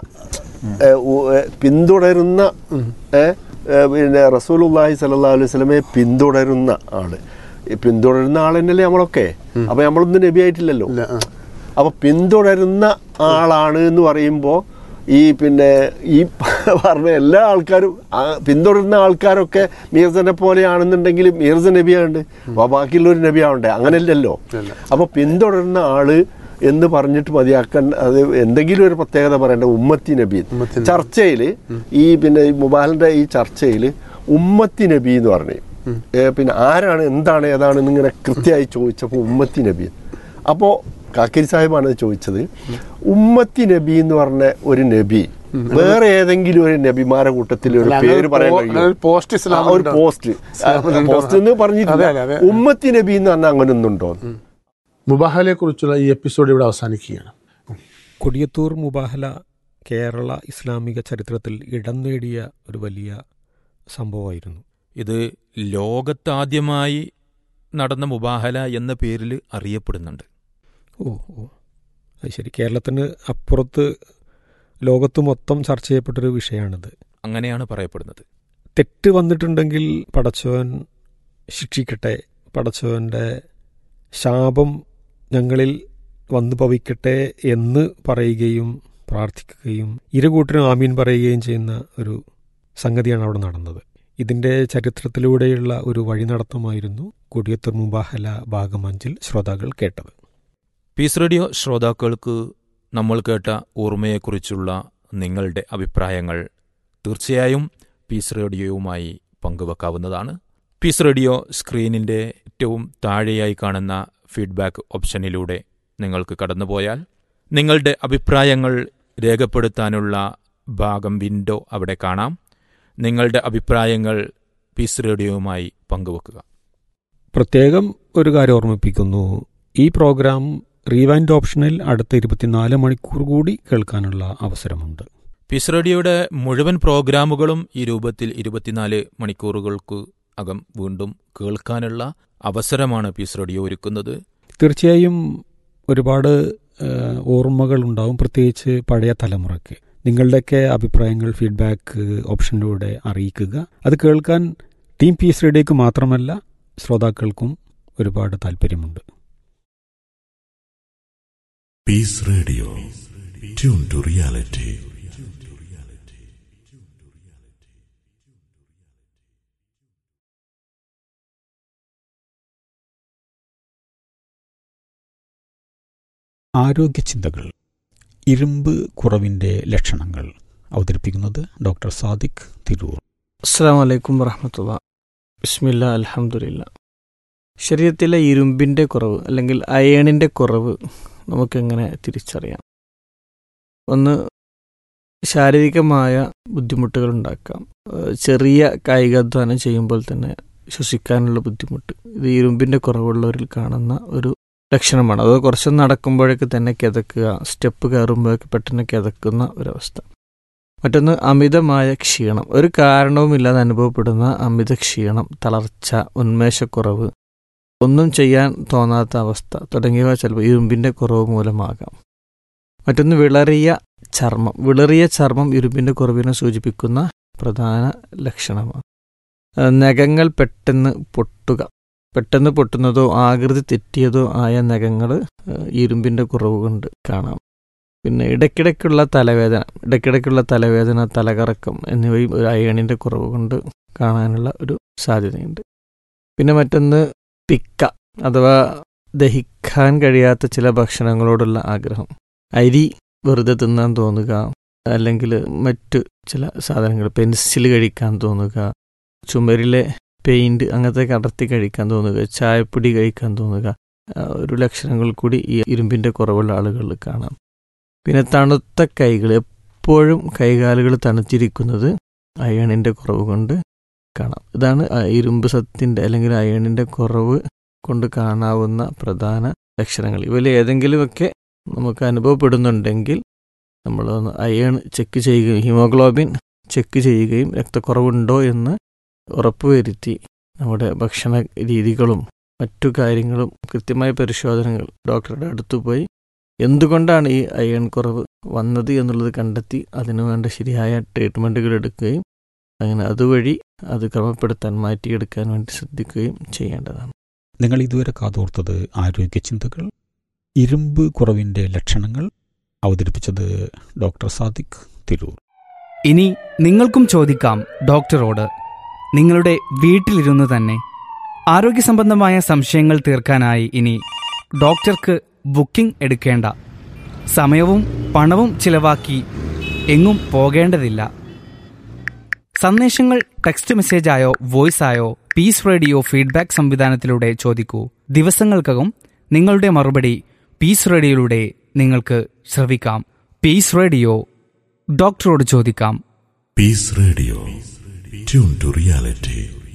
S3: ഏ, ഉ- ഏ, പിന്തുടരുന്ന ഏ, ഏ, പിന്നെ റസൂലുള്ളാഹി സല്ലല്ലാഹു അലൈഹി വസല്ലമയെ പിന്തുടരുന്ന ആള് ഈ പിന്തുടരുന്ന ആൾ തന്നെയല്ലേ നമ്മളൊക്കെ അപ്പൊ നമ്മളൊന്നും നബി ആയിട്ടില്ലല്ലോ
S2: ഇല്ല ആ.
S3: അപ്പൊ പിന്തുടരുന്ന ആളാണ് എന്ന് പറയുമ്പോൾ ഈ പിന്നെ ഈ പറഞ്ഞ എല്ലാ ആൾക്കാരും ആ പിന്തുടരുന്ന ആൾക്കാരൊക്കെ മീർസനെ പോലെയാണെന്നുണ്ടെങ്കിൽ മീർസ നബിയാണ്ട് അപ്പോൾ ബാക്കിയുള്ളൊരു നബിയാവണ്ടേ അങ്ങനെയല്ലല്ലോ അപ്പോൾ പിന്തുടരുന്ന ആള് എന്ന് പറഞ്ഞിട്ട് മതിയാക്കാൻ അത് എന്തെങ്കിലും ഒരു പ്രത്യേകത പറയേണ്ട ഉമ്മത്തി നബി
S2: ഉമ്മത്തി നബി.
S3: ചർച്ചയിൽ ഈ പിന്നെ ഈ മുബാലിന്റെ ഈ ചർച്ചയിൽ ഉമ്മത്തി നബി എന്ന് പറഞ്ഞു ഏ, പിന്നെ ആരാണ് എന്താണ് ഏതാണ് ഇങ്ങനെ കൃത്യമായി ചോദിച്ചപ്പോൾ ഉമ്മത്തി നബി അപ്പോൾ കാക്കിരി സാഹിബാണ് ഇത് ചോദിച്ചത് ഉമ്മത്തി നബി എന്ന് പറഞ്ഞ ഒരു നബി വേറെ ഏതെങ്കിലും ഒരു നബിമാരെ കൂട്ടത്തിൽ ഒരു
S2: അല്ല,
S3: പേര്
S2: അങ്ങനെ
S3: പറയാൻ
S2: പോ-
S3: കഴിയുമോ?
S2: അങ്ങനെ പോസ്റ്റ്
S3: ആ, ഒരു
S2: ഇസ്ലാമിലുണ്ടോ?
S3: പോസ്റ്റ്
S2: ഇസ്ലാമിലുണ്ടോ?
S3: പോസ്റ്റ് എന്ന് പറഞ്ഞിട്ടില്ല
S2: അതെ, അതെ, അതെ.
S3: ഉമ്മത്തി നബി എന്ന് പറഞ്ഞാൽ അങ്ങനെ ഒന്നുണ്ടോ
S2: മുബാഹലയെ കുറിച്ചുള്ള ഈ എപ്പിസോഡ് ഇവിടെ അവസാനിക്കുകയാണ്
S6: കൊടിയത്തൂർ മുബാഹല കേരള ഇസ്ലാമിക ചരിത്രത്തിൽ ഇടം നേടിയ ഒരു വലിയ സംഭവമായിരുന്നു
S7: ഇത് ലോകത്താദ്യമായി നടന്ന മുബാഹല എന്ന പേരിൽ അറിയപ്പെടുന്നുണ്ട്
S6: ഓ ഓ അത് ശരി കേരളത്തിന് അപ്പുറത്ത് ലോകത്ത് മൊത്തം ചർച്ച ചെയ്യപ്പെട്ടൊരു വിഷയമാണിത്
S7: അങ്ങനെയാണ് പറയപ്പെടുന്നത്
S6: തെറ്റ് വന്നിട്ടുണ്ടെങ്കിൽ പടച്ചവൻ ശിക്ഷിക്കട്ടെ പടച്ചവൻ്റെ ശാപം ഞങ്ങളിൽ വന്നു ഭവിക്കട്ടെ എന്ന് പറയുകയും പ്രാർത്ഥിക്കുകയും ഇരുകൂട്ടരും ആമീൻ പറയുകയും ചെയ്യുന്ന ഒരു സംഗതിയാണ് അവിടെ നടന്നത് ഇതിൻ്റെ ചരിത്രത്തിലൂടെയുള്ള ഒരു വഴിനടത്തമായിരുന്നു കൊടിയത്തൂർ മുബാഹല ഭാഗം അഞ്ചിൽ ശ്രോതാക്കൾ കേട്ടത്
S7: പീസ് റേഡിയോ ശ്രോതാക്കൾക്ക് നമ്മൾ കേട്ട ഓർമ്മയെക്കുറിച്ചുള്ള നിങ്ങളുടെ അഭിപ്രായങ്ങൾ തീർച്ചയായും പീസ് റേഡിയോയുമായി പങ്കുവെക്കാവുന്നതാണ് പീസ് റേഡിയോ സ്ക്രീനിൻ്റെ ഏറ്റവും താഴെയായി കാണുന്ന ഫീഡ്ബാക്ക് ഓപ്ഷനിലൂടെ നിങ്ങൾക്ക് കടന്നുപോയാൽ നിങ്ങളുടെ അഭിപ്രായങ്ങൾ രേഖപ്പെടുത്താനുള്ള ഭാഗം വിൻഡോ അവിടെ കാണാം നിങ്ങളുടെ അഭിപ്രായങ്ങൾ പീസ് റേഡിയോയുമായി പങ്കുവെക്കുക
S6: പ്രത്യേകം ഒരു കാര്യം ഓർമ്മിപ്പിക്കുന്നു ഈ പ്രോഗ്രാം റീവൈൻഡ് ഓപ്ഷനിൽ അടുത്ത ഇരുപത്തിനാല് മണിക്കൂർ കൂടി കേൾക്കാനുള്ള അവസരമുണ്ട്
S7: പീസ് റേഡിയോയുടെ മുഴുവൻ പ്രോഗ്രാമുകളും ഈ രൂപത്തിൽ ഇരുപത്തിനാല് മണിക്കൂറുകൾക്ക് അകം വീണ്ടും കേൾക്കാനുള്ള അവസരമാണ് പീസ് റേഡിയോ ഒരുക്കുന്നത്
S6: തീർച്ചയായും ഒരുപാട് ഏഹ്, ഓർമ്മകളുണ്ടാവും പ്രത്യേകിച്ച് പഴയ തലമുറയ്ക്ക് നിങ്ങളുടെയൊക്കെ അഭിപ്രായങ്ങൾ ഫീഡ്ബാക്ക് ഓപ്ഷനിലൂടെ അറിയിക്കുക അത് കേൾക്കാൻ ടീം പീസ് റേഡിയോക്ക് മാത്രമല്ല ശ്രോതാക്കൾക്കും ഒരുപാട് താല്പര്യമുണ്ട്
S8: Peace Radio. Tune to reality.
S6: ആരോഗ്യ ചിന്തകൾ ഇരുമ്പ് കുറവിൻ്റെ ലക്ഷണങ്ങൾ അവതരിപ്പിക്കുന്നത് ഡോക്ടർ സാദിഖ് തിരൂർ
S9: അസ്സാം വലൈക്കും വറഹമത്തുള്ള ബിസ്മില്ല അലഹമുല്ല ശരീരത്തിലെ ഇരുമ്പിൻ്റെ കുറവ് അല്ലെങ്കിൽ അയേണിൻ്റെ കുറവ് നമുക്കെങ്ങനെ തിരിച്ചറിയാം ഒന്ന് ശാരീരികമായ ബുദ്ധിമുട്ടുകൾ ഉണ്ടാക്കാം ഏഹ് ചെറിയ കായികാധ്വാനം ചെയ്യുമ്പോൾ തന്നെ ശ്വസിക്കാനുള്ള ബുദ്ധിമുട്ട് ഇത് ഇരുമ്പിൻ്റെ കുറവുള്ളവരിൽ കാണുന്ന ഒരു ലക്ഷണമാണ് അത് കുറച്ച് നടക്കുമ്പോഴേക്ക് തന്നെ കിതക്കുക സ്റ്റെപ്പ് കയറുമ്പോഴേക്ക് പെട്ടെന്ന് കിതക്കുന്ന ഒരവസ്ഥ മറ്റൊന്ന് അമിതമായ ക്ഷീണം ഒരു കാരണവുമില്ലാതെ അനുഭവപ്പെടുന്ന അമിത ക്ഷീണം തളർച്ച ഉന്മേഷക്കുറവ് ഒന്നും ചെയ്യാൻ തോന്നാത്ത അവസ്ഥ തുടങ്ങിയവ ചിലപ്പോൾ ഇരുമ്പിൻ്റെ കുറവ് മൂലമാകാം മറ്റൊന്ന് വിളറിയ ചർമ്മം വിളറിയ ചർമ്മം ഇരുമ്പിൻ്റെ കുറവിനെ സൂചിപ്പിക്കുന്ന പ്രധാന ലക്ഷണമാണ് ആ, നഖങ്ങൾ പെട്ടെന്ന് പൊട്ടുക പെട്ടെന്ന് പൊട്ടുന്നതോ ആകൃതി തെറ്റിയതോ ആയ നഖങ്ങൾ ഇരുമ്പിൻ്റെ കുറവ് കൊണ്ട് കാണാം പിന്നെ ഇടയ്ക്കിടയ്ക്കുള്ള തലവേദന ഇടയ്ക്കിടയ്ക്കുള്ള തലവേദന തലകറക്കം എന്നിവയും ഒരു അയണിൻ്റെ കുറവ് കൊണ്ട് കാണാനുള്ള ഒരു സാധ്യതയുണ്ട് പിന്നെ മറ്റൊന്ന് തിക്ക അഥവാ ദഹിക്കാൻ കഴിയാത്ത ചില ഭക്ഷണങ്ങളോടുള്ള ആഗ്രഹം അരി വെറുതെ തിന്നാൻ തോന്നുക അല്ലെങ്കിൽ മറ്റു ചില സാധനങ്ങൾ പെൻസിൽ കഴിക്കാൻ തോന്നുക ചുമരിലെ പെയിൻറ് അങ്ങനത്തെ അടർത്തി കഴിക്കാൻ തോന്നുക ചായപ്പൊടി കഴിക്കാൻ തോന്നുക ആ, ഒരു ലക്ഷണങ്ങൾ കൂടി ഈ ഇരുമ്പിൻ്റെ കുറവുള്ള ആളുകളിൽ കാണാം പിന്നെ തണുത്ത കൈകൾ എപ്പോഴും കൈകാലുകൾ തണുത്തിരിക്കുന്നത് അയണിൻ്റെ കുറവ് കൊണ്ട് കാണാം ഇതാണ് ആ ഇരുമ്പ് സത്തിൻ്റെ അല്ലെങ്കിൽ അയണിൻ്റെ കുറവ് കൊണ്ട് കാണാവുന്ന പ്രധാന ലക്ഷണങ്ങൾ ഇവയിൽ ഏതെങ്കിലുമൊക്കെ നമുക്ക് അനുഭവപ്പെടുന്നുണ്ടെങ്കിൽ നമ്മൾ ഒന്ന് അയൺ ചെക്ക് ചെയ്യുകയും ഹിമോഗ്ലോബിൻ ചെക്ക് ചെയ്യുകയും രക്തക്കുറവുണ്ടോ എന്ന് ഉറപ്പുവരുത്തി നമ്മുടെ ഭക്ഷണ രീതികളും മറ്റു കാര്യങ്ങളും കൃത്യമായ പരിശോധനകൾ ഡോക്ടറുടെ അടുത്ത് പോയി എന്തുകൊണ്ടാണ് ഈ അയൺ കുറവ് വന്നത് എന്നുള്ളത് കണ്ടെത്തി അതിനു വേണ്ട ശരിയായ ട്രീറ്റ്മെൻറ്റുകൾ എടുക്കുകയും അങ്ങനെ അതുവഴി അത് ക്രമപ്പെടുത്താൻ മാറ്റിയെടുക്കാൻ വേണ്ടി ശ്രദ്ധിക്കുകയും ചെയ്യേണ്ടതാണ്
S6: നിങ്ങൾ ഇതുവരെ കാതോർത്തത് ആരോഗ്യ ചിന്തകൾ ഇരുമ്പ് കുറവിൻ്റെ ലക്ഷണങ്ങൾ അവതരിപ്പിച്ചത് ഡോക്ടർ സാദിഖ് തിരൂർ
S10: ഇനി നിങ്ങൾക്കും ചോദിക്കാം ഡോക്ടറോട് നിങ്ങളുടെ വീട്ടിലിരുന്ന് തന്നെ ആരോഗ്യ സംബന്ധമായ സംശയങ്ങൾ തീർക്കാനായി ഇനി ഡോക്ടർക്ക് ബുക്കിംഗ് എടുക്കേണ്ട സമയവും പണവും ചിലവാക്കി എങ്ങും പോകേണ്ടതില്ല സന്ദേശങ്ങൾ ടെക്സ്റ്റ് മെസ്സേജായോ വോയിസായോ പീസ് റേഡിയോ ഫീഡ്ബാക്ക് സംവിധാനത്തിലൂടെ ചോദിക്കൂ ദിവസങ്ങൾക്കകം നിങ്ങളുടെ മറുപടി പീസ് റേഡിയോയിലൂടെ നിങ്ങൾക്ക് ശ്രവിക്കാം പീസ് റേഡിയോ ഡോക്ടറോട് ചോദിക്കാം
S8: Peace Radio. Tune to reality.